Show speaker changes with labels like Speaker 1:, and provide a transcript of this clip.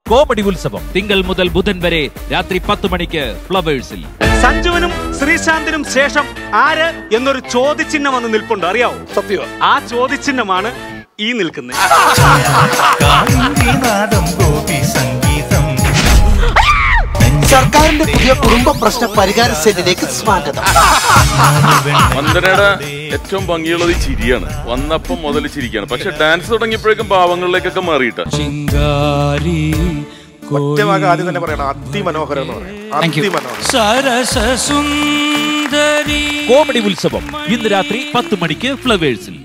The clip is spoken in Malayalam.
Speaker 1: കോമഡി ഉത്സവം തിങ്കൾ മുതൽ ബുധൻ വരെ രാത്രി പത്ത് മണിക്ക് ഫ്ലവേഴ്സിൽ
Speaker 2: സഞ്ജുവിനും ശ്രീശാന്തിനും ശേഷം ആര് എന്നൊരു ചോദ്യചിഹ്നം വന്ന് നിൽപ്പുണ്ട് അറിയാവോ
Speaker 3: സത്യം
Speaker 2: ആ ചോദ്യചിഹ്നമാണ് ഈ നിൽക്കുന്നത്
Speaker 4: നാദം ഗോപി സംഗീതം
Speaker 5: സർക്കാരിന്റെ പുതിയ കുടുംബ പ്രശ്ന പരിഹാര സെല്ലിലേക്ക് സ്വാഗതം
Speaker 6: വന്ദനയുടെ ഏറ്റവും ഭംഗിയുള്ളത് ഈ ചിരിയാണ് വന്നപ്പം മുതൽ ചിരിക്കാണ് പക്ഷെ ഡാൻസ് തുടങ്ങിയപ്പോഴേക്കും ഭാവങ്ങളിലേക്കൊക്കെ മാറിയിട്ട്
Speaker 3: ഒറ്റ ഭാഗം ആദ്യം തന്നെ പറയണം അതിമനോഹരം എന്ന് പറയാം അതിമനോഹരം
Speaker 1: കോമഡി ഉത്സവം ഇന്ന് രാത്രി പത്ത് മണിക്ക് ഫ്ലവേഴ്സിൽ